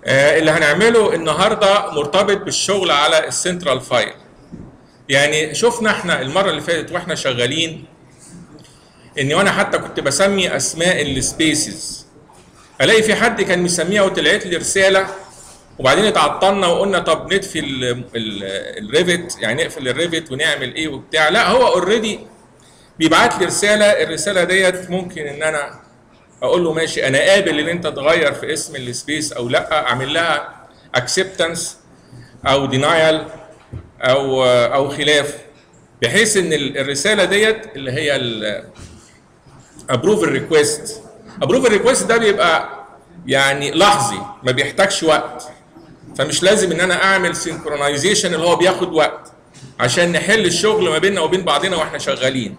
آه، اللي هنعمله النهارده مرتبط بالشغل على السنترال فايل يعني شفنا احنا المره اللي فاتت واحنا شغالين اني وانا حتى كنت بسمي اسماء السبيسز الاقي في حد كان مسميها وطلعت لي رساله وبعدين اتعطلنا وقلنا طب نطفي الريفت يعني نقفل الريفت ونعمل ايه وبتاع لا هو اوريدي بيبعت لي رساله الرساله ديت ممكن ان انا اقول له ماشي انا قابل ان انت تغير في اسم السبيس او لا اعمل لها اكسبتنس او دينايل او او خلاف بحيث ان الرساله ديت اللي هي ابروفل ريكويست ابروفل ريكويست ده بيبقى يعني لحظي ما بيحتاجش وقت فمش لازم ان انا اعمل سينكرونايزيشن اللي هو بياخد وقت عشان نحل الشغل ما بيننا وبين بعضنا واحنا شغالين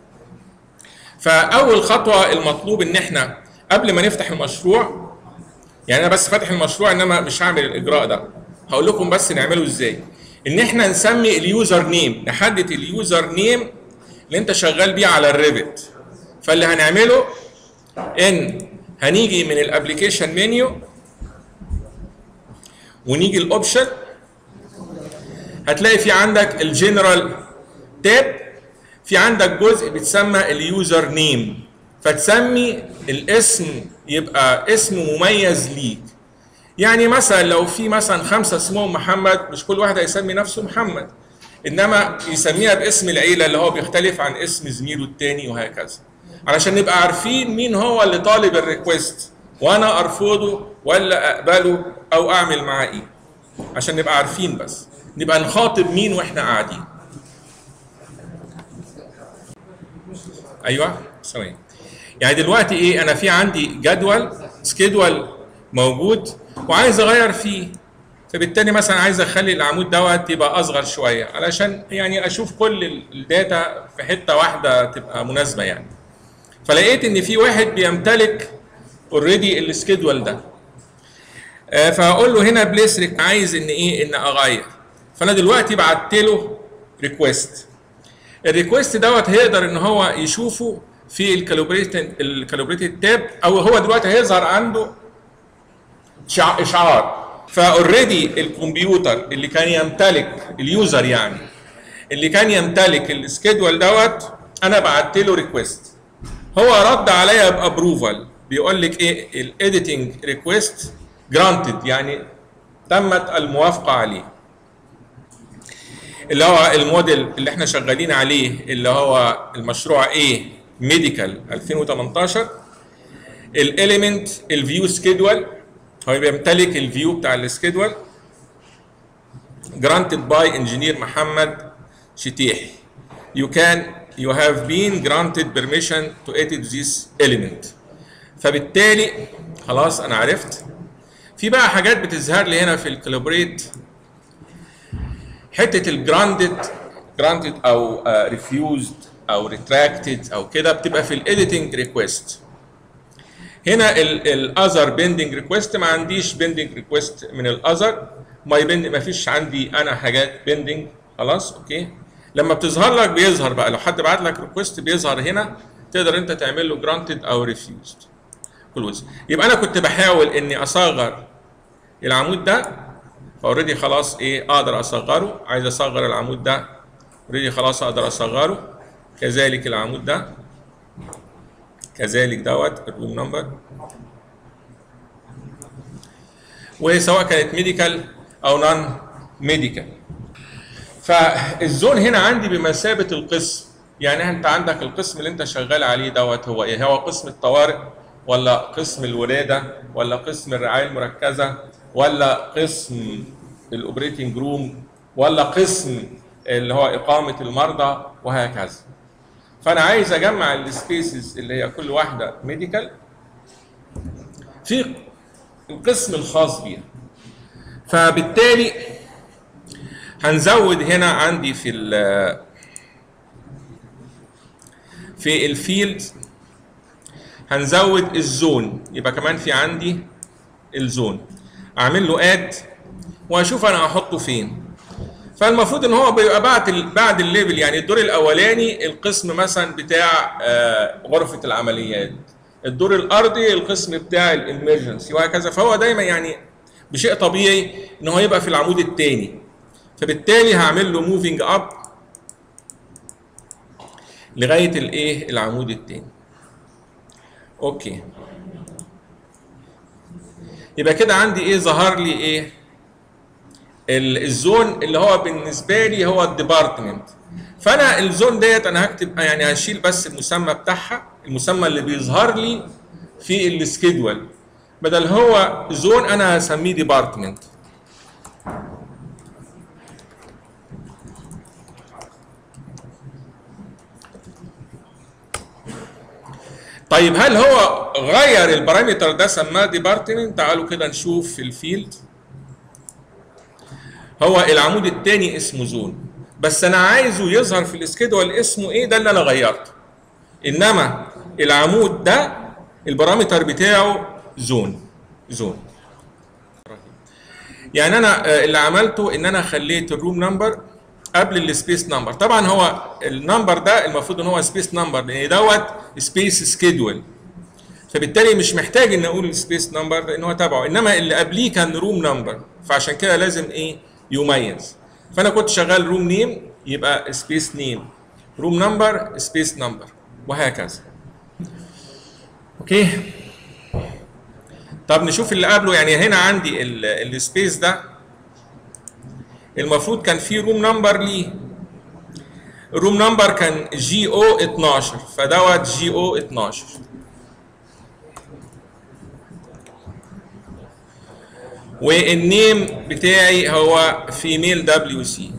فاول خطوه المطلوب ان احنا قبل ما نفتح المشروع يعني انا بس فاتح المشروع انما مش هعمل الاجراء ده هقول لكم بس نعمله ازاي ان احنا نسمي اليوزر نيم نحدد اليوزر نيم اللي انت شغال بيه على الريفت فاللي هنعمله ان هنيجي من الابلكيشن منيو ونيجي الاوبشن هتلاقي في عندك الجنرال تاب في عندك جزء بيتسمى اليوزر نيم فتسمي الاسم يبقى اسم مميز ليك يعني مثلا لو في مثلا خمسه اسمهم محمد مش كل واحد هيسمي نفسه محمد انما يسميها باسم العيله اللي هو بيختلف عن اسم زميله التاني وهكذا علشان نبقى عارفين مين هو اللي طالب الريكوست وانا ارفضه ولا اقبله او اعمل معاه ايه عشان نبقى عارفين بس نبقى نخاطب مين واحنا قاعدين ايوه ثواني يعني دلوقتي ايه انا في عندي جدول سكيدول موجود وعايز اغير فيه فبالتالي مثلا عايز اخلي العمود دوت يبقى اصغر شويه علشان يعني اشوف كل الداتا في حته واحده تبقى مناسبه يعني فلقيت ان في واحد بيمتلك اوريدي السكيدول ده آه فهقول له هنا بليس عايز ان ايه ان اغير فانا دلوقتي بعت له ريكويست الريكويست دوت هيقدر ان هو يشوفه في الكاليبريتد الكاليبريتد تاب او هو دلوقتي هيظهر عنده اشعار فاوريدي الكمبيوتر اللي كان يمتلك اليوزر يعني اللي كان يمتلك السكيدول دوت انا بعت له ريكويست هو رد عليا بابروفال بيقول لك ايه الايديتنج ريكويست جرانتد يعني تمت الموافقه عليه اللي هو الموديل اللي احنا شغالين عليه اللي هو المشروع A ميديكال 2018 الاليمنت الفيو سكيدول هو بيمتلك الفيو بتاع السكيدول granted by engineer محمد شتيحي you can you have been granted permission to edit this element فبالتالي خلاص انا عرفت في بقى حاجات بتظهر لي هنا في الكاليبريت حته الجراندد جراندد او ريفيوزد او ريتراكتد او كده بتبقى في الايديتنج ريكويست هنا الاذر بيندنج ريكويست ما عنديش بيندنج ريكويست من الاذر ما بند ما فيش عندي انا حاجات بيندنج خلاص اوكي لما بتظهر لك بيظهر بقى لو حد بعت لك ريكويست بيظهر هنا تقدر انت تعمل له جرانتد او ريفيوزد كلوز يبقى انا كنت بحاول اني اصغر العمود ده فاوريدي خلاص ايه اقدر اصغره عايز اصغر العمود ده اوريدي خلاص اقدر اصغره كذلك العمود ده كذلك دوت الروم نمبر وسواء كانت ميديكال او نون ميديكال فالزون هنا عندي بمثابه القسم يعني انت عندك القسم اللي انت شغال عليه دوت هو ايه هو قسم الطوارئ ولا قسم الولاده ولا قسم الرعايه المركزه ولا قسم الاوبريتنج روم ولا قسم اللي هو اقامه المرضى وهكذا فانا عايز اجمع السبيسز اللي هي كل واحده ميديكال في القسم الخاص بيها فبالتالي هنزود هنا عندي في ال في الفيلد هنزود الزون يبقى كمان في عندي الزون اعمل له اد واشوف انا هحطه فين فالمفروض ان هو بيبقى بعد بعد الليفل يعني الدور الاولاني القسم مثلا بتاع غرفه العمليات الدور الارضي القسم بتاع الامرجنسي وهكذا فهو دايما يعني بشيء طبيعي ان هو يبقى في العمود الثاني فبالتالي هعمل له موفينج اب لغايه الايه العمود الثاني اوكي يبقى كده عندي ايه ظهر لي ايه ال- الزون اللي هو بالنسبه لي هو الديبارتمنت فانا الزون ديت انا هكتب يعني هشيل بس المسمى بتاعها المسمى اللي بيظهر لي في السكيدول بدل هو زون انا هسميه ديبارتمنت طيب هل هو غير البارامتر ده سماه ديبارتمنت تعالوا كده نشوف في الفيلد هو العمود الثاني اسمه زون بس انا عايزه يظهر في السكيدول اسمه ايه ده اللي انا غيرته انما العمود ده البارامتر بتاعه زون زون يعني انا آه، اللي عملته ان انا خليت الروم نمبر قبل السبيس نمبر طبعا هو النمبر ده المفروض ان هو سبيس نمبر لان دوت سبيس سكيدول فبالتالي مش محتاج ان اقول السبيس نمبر لان هو تبعه انما اللي قبليه كان روم نمبر فعشان كده لازم ايه يميز فانا كنت شغال روم نيم يبقى سبيس نيم روم نمبر سبيس نمبر وهكذا اوكي طب نشوف اللي قبله يعني هنا عندي السبيس ده المفروض كان في روم نمبر ليه الروم نمبر كان جي او 12 فدوت جي او 12 والنيم بتاعي هو فيميل دبليو سي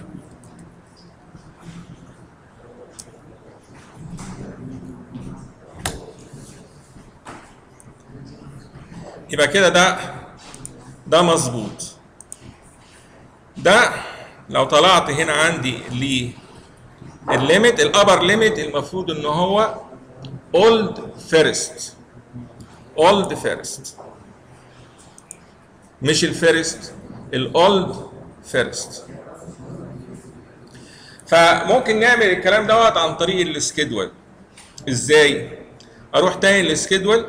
يبقى كده ده ده مظبوط ده لو طلعت هنا عندي للليميت الابر ليميت المفروض ان هو اولد فيرست اولد فيرست مش الفيرست الاولد فيرست فممكن نعمل الكلام دوت عن طريق السكيدول ازاي اروح تاني للسكيدول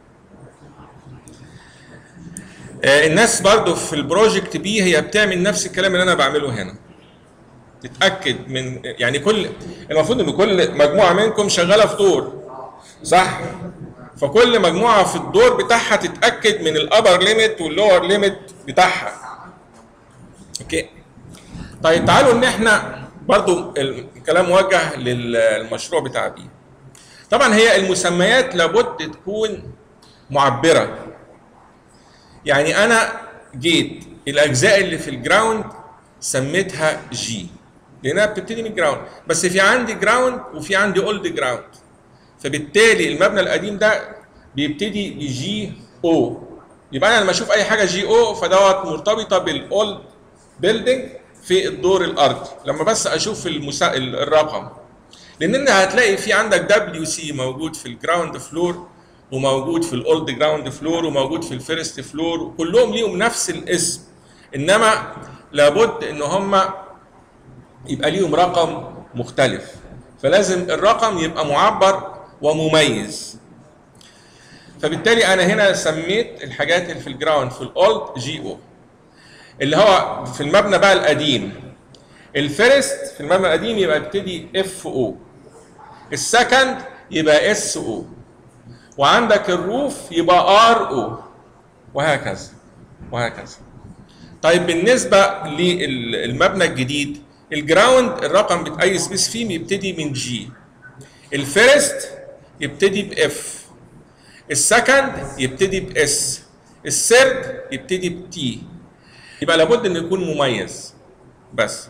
آه، الناس برضو في البروجكت بي هي بتعمل نفس الكلام اللي انا بعمله هنا تتاكد من يعني كل المفروض ان كل مجموعه منكم شغاله في دور صح فكل مجموعه في الدور بتاعها تتاكد من الابر ليميت واللور ليميت بتاعها اوكي طيب تعالوا ان احنا برضو الكلام موجه للمشروع بتاع بي طبعا هي المسميات لابد تكون معبره يعني انا جيت الاجزاء اللي في الجراوند سميتها جي لانها بتبتدي من الجراوند بس في عندي جراوند وفي عندي اولد جراوند فبالتالي المبنى القديم ده بيبتدي بجي او يبقى انا لما اشوف اي حاجه جي او فدوت مرتبطه بالاولد بيلدينج في الدور الارضي لما بس اشوف المسا... الرقم لان انت هتلاقي في عندك دبليو سي موجود في الجراوند فلور وموجود في الاولد جراوند فلور وموجود في الفيرست فلور وكلهم ليهم نفس الاسم انما لابد ان هم يبقى ليهم رقم مختلف فلازم الرقم يبقى معبر ومميز فبالتالي انا هنا سميت الحاجات اللي في الجراوند في الاولد جي او اللي هو في المبنى بقى القديم الفيرست في المبنى القديم يبقى يبتدي اف او السكند يبقى اس او وعندك الروف يبقى ار او وهكذا وهكذا طيب بالنسبه للمبنى الجديد الجراوند الرقم بتاع اي سبيس فيه يبتدي من جي الفيرست يبتدي باف السكند يبتدي باس الثيرد يبتدي بتي يبقى لابد انه يكون مميز بس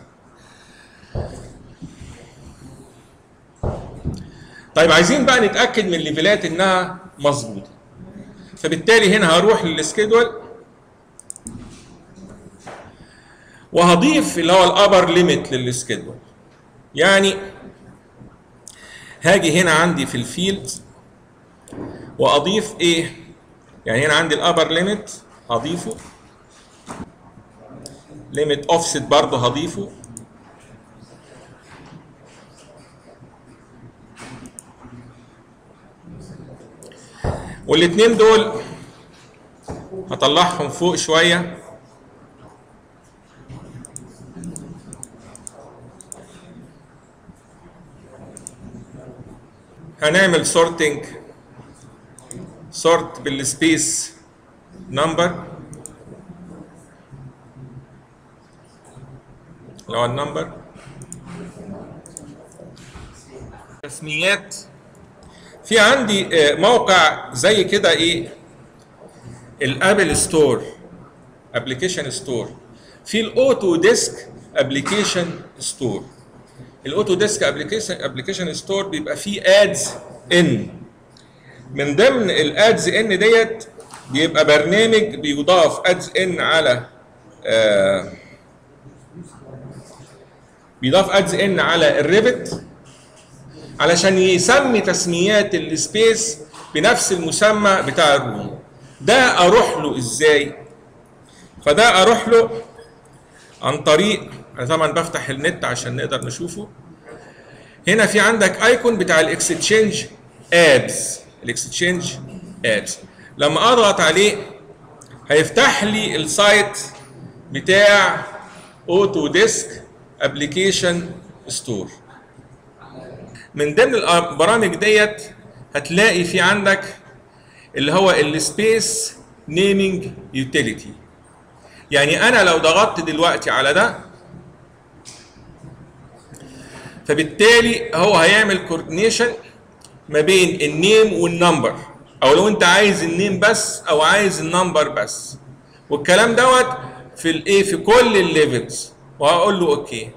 طيب عايزين بقى نتاكد من الليفلات انها مظبوطه فبالتالي هنا هروح للسكيدول وهضيف اللي هو الابر ليميت للسكيدول يعني هاجي هنا عندي في الفيلد واضيف ايه يعني هنا عندي الابر ليميت هضيفه ليميت اوفست برضه هضيفه والاثنين دول هطلعهم فوق شويه هنعمل سورتنج سورت بالسبيس نمبر اللي هو النمبر تسميات في عندي آه، موقع زي كده ايه الابل ستور ابلكيشن ستور في الاوتو ديسك ابلكيشن ستور الاوتو ديسك ابلكيشن ابلكيشن ستور بيبقى فيه ادز ان من ضمن الادز ان ديت بيبقى برنامج بيضاف ادز ان على آه بيضاف ادز ان على الريفت علشان يسمي تسميات السبيس بنفس المسمى بتاع الروم ده اروح له ازاي فده اروح له عن طريق انا طبعا بفتح النت عشان نقدر نشوفه هنا في عندك ايكون بتاع الاكستشينج ادز الاكستشينج ادز لما اضغط عليه هيفتح لي السايت بتاع اوتو ديسك ابلكيشن ستور من ضمن البرامج ديت هتلاقي في عندك اللي هو السبيس نيمينج يوتيليتي يعني انا لو ضغطت دلوقتي على ده فبالتالي هو هيعمل كوردينيشن ما بين النيم والنمبر او لو انت عايز النيم بس او عايز النمبر بس والكلام دوت في الايه في كل الليفلز وهقول له اوكي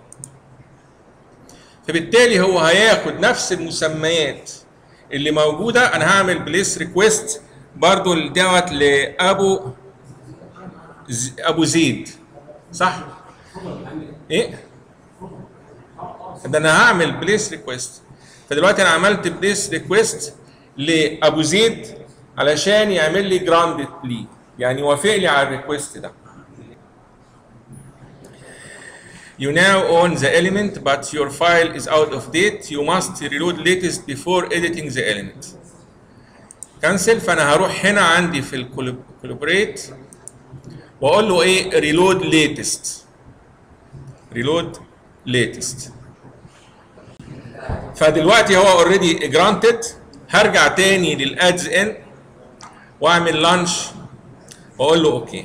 فبالتالي هو هياخد نفس المسميات اللي موجوده انا هعمل بليس ريكويست برضو دوت لابو ز... ابو زيد صح ايه ده انا هعمل بليس ريكويست فدلوقتي انا عملت بليس ريكويست لابو زيد علشان يعمل لي جراند لي يعني يوافق لي على الريكويست ده You now own the element, but your file is out of date. You must reload latest before editing the element. كنسل فانا هروح هنا عندي في الكولابريت واقول له ايه ريلود ليتست ريلود ليتست فدلوقتي هو اوريدي جرانتد هرجع تاني للادز ان واعمل لانش واقول له اوكي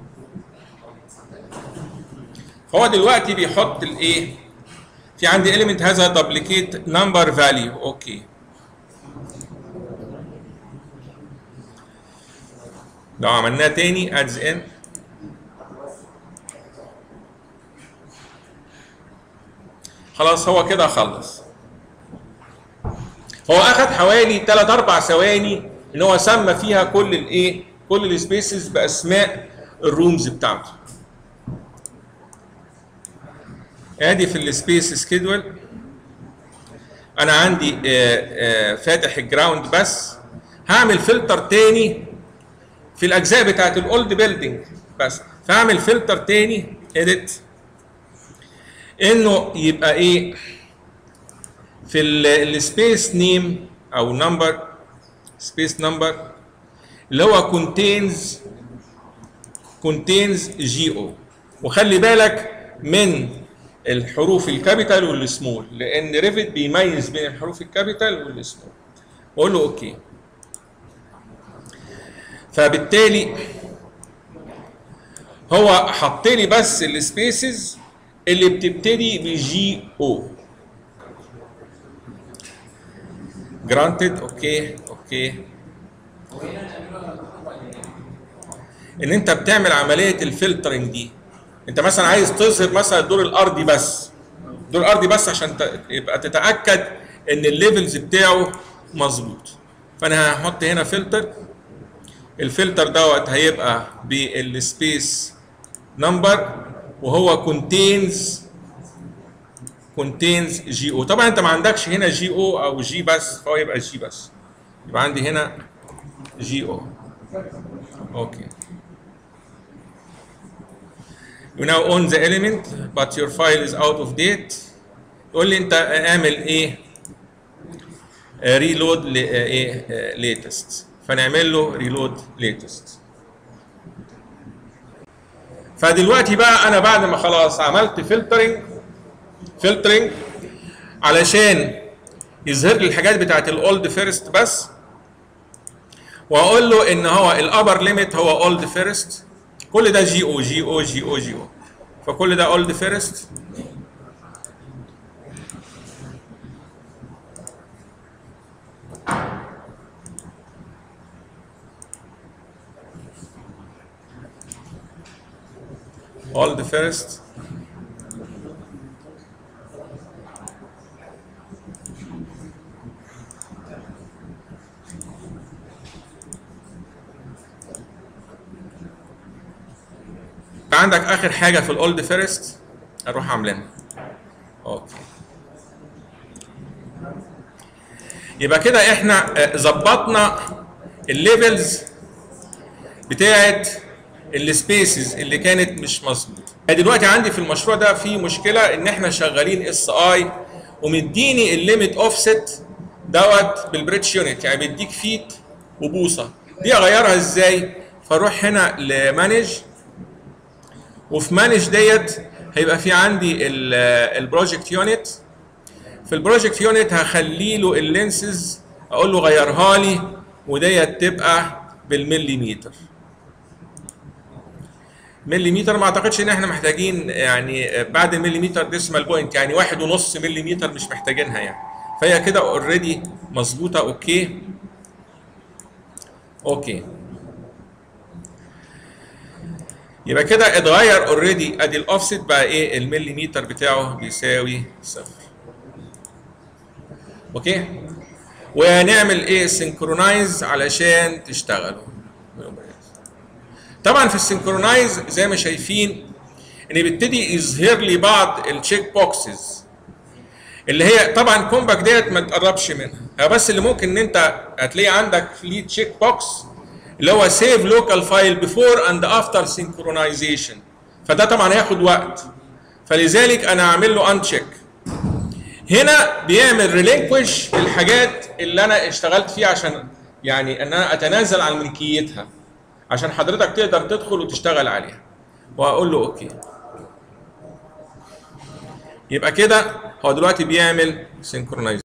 هو دلوقتي بيحط الايه في عندي element هذا duplicate number value اوكي لو عملناه تاني adds in خلاص هو كده خلص هو اخد حوالي 3 4 ثواني ان هو سمى فيها كل الايه كل السبيسز باسماء الرومز بتاعته ادي في السبيس سكيدول انا عندي آآ آآ فاتح الجراوند بس هعمل فلتر تاني في الاجزاء بتاعت الاولد بيلدينج بس فاعمل فلتر تاني اديت انه يبقى ايه في السبيس نيم او نمبر سبيس نمبر اللي هو contains contains جي او وخلي بالك من الحروف الكابيتال والسمول لان ريفت بيميز بين الحروف الكابيتال والسمول واقول له اوكي فبالتالي هو حط لي بس السبيسز اللي بتبتدي بجي او جرانتد اوكي اوكي ان انت بتعمل عمليه الفلترنج دي انت مثلا عايز تظهر مثلا الدور الارضي بس الدور الارضي بس عشان يبقى تتاكد ان الليفلز بتاعه مظبوط فانا هحط هنا فلتر الفلتر دوت هيبقى بالسبيس نمبر وهو contains contains جي او طبعا انت ما عندكش هنا جي او او جي بس فهو يبقى جي بس يبقى عندي هنا جي او اوكي you now own the element but your file is out of date يقول لي انت اعمل ايه ريلود ايه ليتست فنعمل له ريلود ليتست فدلوقتي بقى انا بعد ما خلاص عملت فلترنج فلترنج علشان يظهر لي الحاجات بتاعت الاولد فيرست بس واقول له ان هو الابر ليميت هو اولد فيرست كل ده جي او جي او جي او جي او فكل ده اولد فيرست old first عندك اخر حاجه في الاولد فيرست اروح عاملينها اوكي يبقى كده احنا آه، ظبطنا الليفلز بتاعت السبيسز اللي كانت مش مظبوطه دلوقتي عندي في المشروع ده في مشكله ان احنا شغالين اس اي ومديني الليميت اوفست دوت بالبريتش يونت يعني بيديك فيت وبوصه دي اغيرها ازاي فاروح هنا لمانج وفي مانج ديت هيبقى في عندي البروجكت يونت في البروجكت يونت هخلي له اللينسز اقول له غيرها لي وديت تبقى بالمليمتر مليمتر ما اعتقدش ان احنا محتاجين يعني بعد المليمتر ديسمال بوينت يعني واحد ونص مليمتر مش محتاجينها يعني فهي كده اوريدي مظبوطه اوكي اوكي يبقى كده اتغير اوريدي ادي الاوفست بقى ايه المليمتر بتاعه بيساوي صفر اوكي ونعمل ايه سنكرونايز علشان تشتغلوا طبعا في السنكرونايز زي ما شايفين ان بيبتدي يظهر لي بعض التشيك بوكسز اللي هي طبعا كومباك ديت ما تقربش منها هي بس اللي ممكن ان انت هتلاقي عندك في تشيك بوكس اللي هو سيف لوكال فايل بيفور اند افتر سينكرونايزيشن فده طبعا هياخد وقت فلذلك انا هعمل له انتشيك هنا بيعمل ريلينكوش الحاجات اللي انا اشتغلت فيها عشان يعني ان انا اتنازل عن ملكيتها عشان حضرتك تقدر تدخل وتشتغل عليها واقول له اوكي يبقى كده هو دلوقتي بيعمل سينكرونايز